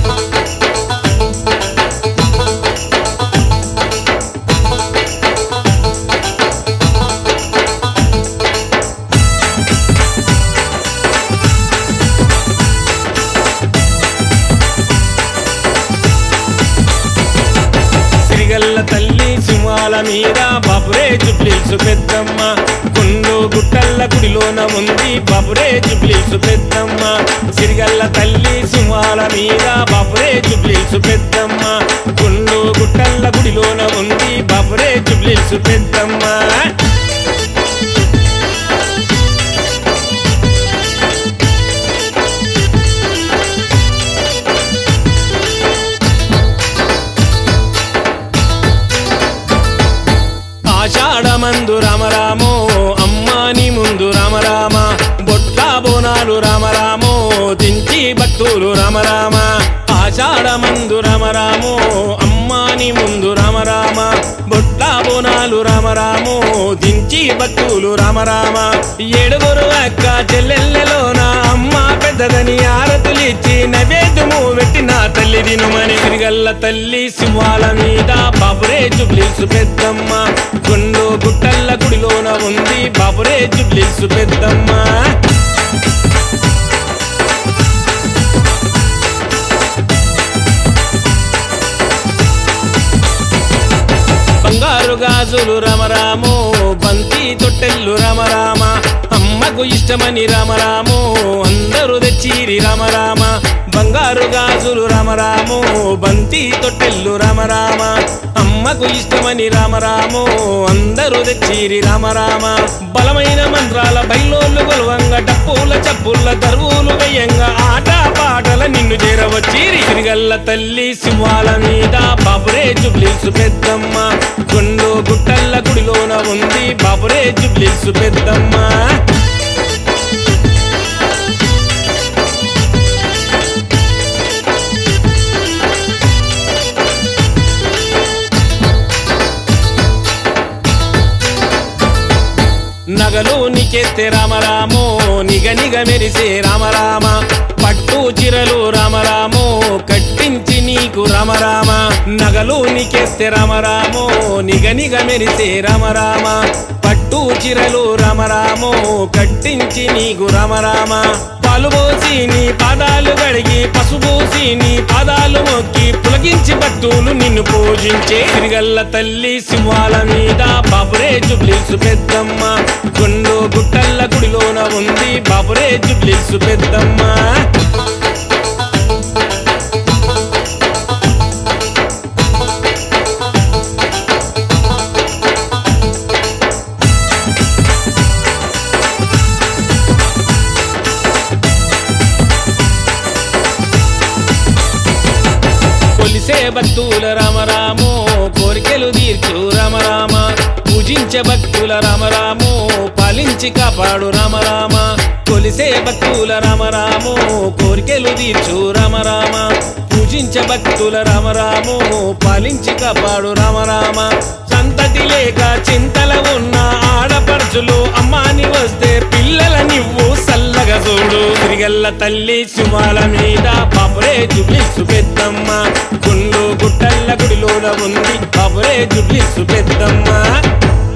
సిరిగల్ల తల్లి సింహాల మీద బాపురే జుబ్లీసు పెద్దమ్మ గుండు గుట్టల్ల గుడిలోన ఉంది బాపురే జుబ్లీసు పెద్దమ్మ సిరిగల్ల తల్లి సింహాల మీద బాపురే జుబ్లీసు పెద్దమ్మ గుండు గుట్టల్ల గుడిలోన ఉంది బాపురే జుబ్లీసు పెద్దమ్మ ఆషాఢమందు రామరామో అమ్మాని ముందు రామరామ బొట్ల బోనాలు రామరామో దించి భక్తులు రామరామ ఆషాఢమందు రామరామో అమ్మాని ముందు రామరామ బొట్ల బోనాలు రామరామో దించి భక్తులు రామరామ ఏడుగురు అక్క చెల్లెళ్ళలోన అమ్మ పెద్దదని ఆరతులిచ్చి నైవేద్యము పెట్టిన తల్లి దినుమని తిరిగల్ల తల్లి సింహాల మీద బాబురే జుబ్లీసు పెద్దమ్మ గుండు గుట్టల్ల గుడిలోన ఉంది బాబురే జుబ్లీసు పెద్దమ్మ బంగారు గాజులు రామరామో బంతి తొట్టెల్లు రామరామ అమ్మకు ఇష్టమని రామరామో అందరూ తెచ్చిరి రామరామ బంగారు గాజులు రామరామో బంతి తొట్టెల్లు రామరామ అమ్మకు ఇష్టమని రామరామో అందరూ తెచ్చిరి రామరామ బలమైన మంత్రాల బయలోళ్ళు గొలవంగ డప్పుల చప్పుల దరువులు వెయ్యంగా ఆట పాటల నిన్ను చేరవచ్చిరి తిరిగల్ల తల్లి సింహాల మీద బాబురే జుబ్లీసు పెద్దమ్మ గుండు గుట్టల్ల గుడిలోన ఉంది బాబురే జుబ్లీసు పెద్దమ్మ నగలు నీకెత్తే రామరామో నిగ నిగ మెరిసే రామరామ పట్టు చిరలు రామరామో కట్టించి నీకు రామరామ నగలు నీకెత్తే రామరామో నిగ నిగ మెరిసే రామరామ పట్టు చిరలు రామరామో కట్టించి నీకు రామరామ పాలు పోసి నీ పాదాలు గడిగి పసుపోసి నీ పాదాలు మొక్కి పులగించి భక్తులు నిన్ను పూజించే తిరిగల్ల తల్లి సింహాల మీద బాబురే జుబ్లీసు పెద్దమ్మ గుండు గుట్టల్ల గుడిలోన ఉంది బాబురే జుబ్లీసు పెద్దమ్మ కొలిసే భక్తుల రామరామో కోరికలు తీర్చు రామరామ పూజించే భక్తుల రామరామో పాలించి కాపాడు రామరామ కొలిసే భక్తుల రామరామో కోరికలు తీర్చు రామరామ పూజించే భక్తుల రామరామో పాలించి కాపాడు రామరామ సంతతి లేక చింతల ఉన్న ఆడపడుచులు అమ్మాని వస్తే పిల్లల నివ్వు సల్లగా చూడు తిరిగల్ల తల్లి సుమాల మీద బాబురే జుబ్లిసు పెద్దమ్మ గుండు గుట్టల్ల గుడిలోన ఉంది బాబురే జుబ్లిసు పెద్దమ్మ